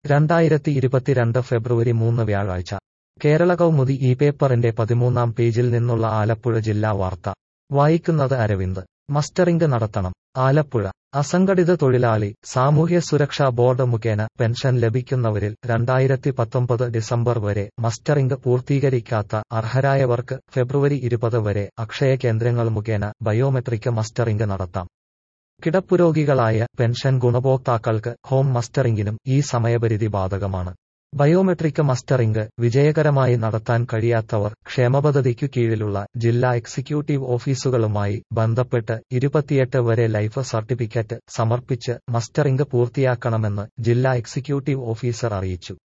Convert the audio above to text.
രണ്ടായിരത്തി ഇരുപത്തിരണ്ട് ഫെബ്രുവരി മൂന്ന് വ്യാഴാഴ്ച കേരള കൗമുദി ഈ പേപ്പറിന്റെ പതിമൂന്നാം പേജിൽ നിന്നുള്ള ആലപ്പുഴ ജില്ലാ വാർത്ത വായിക്കുന്നത് അരവിന്ദ് മസ്റ്ററിംഗ് നടത്തണം ആലപ്പുഴ അസംഘടിത തൊഴിലാളി സാമൂഹ്യ സുരക്ഷാ ബോർഡ് മുഖേന പെൻഷൻ ലഭിക്കുന്നവരിൽ രണ്ടായിരത്തി പത്തൊമ്പത് ഡിസംബർ വരെ മസ്റ്ററിംഗ് പൂർത്തീകരിക്കാത്ത അർഹരായവർക്ക് ഫെബ്രുവരി ഇരുപത് വരെ അക്ഷയ കേന്ദ്രങ്ങൾ മുഖേന ബയോമെട്രിക് മസ്റ്ററിംഗ് നടത്താം കിടപ്പുരോഗികളായ പെൻഷൻ ഗുണഭോക്താക്കൾക്ക് ഹോം മസ്റ്ററിംഗിനും ഈ സമയപരിധി ബാധകമാണ് ബയോമെട്രിക് മസ്റ്ററിംഗ് വിജയകരമായി നടത്താൻ കഴിയാത്തവർ ക്ഷേമപദ്ധതിക്കു കീഴിലുള്ള ജില്ലാ എക്സിക്യൂട്ടീവ് ഓഫീസുകളുമായി ബന്ധപ്പെട്ട് ഇരുപത്തിയെട്ട് വരെ ലൈഫ് സർട്ടിഫിക്കറ്റ് സമർപ്പിച്ച് മസ്റ്ററിംഗ് പൂർത്തിയാക്കണമെന്ന് ജില്ലാ എക്സിക്യൂട്ടീവ് ഓഫീസർ അറിയിച്ചു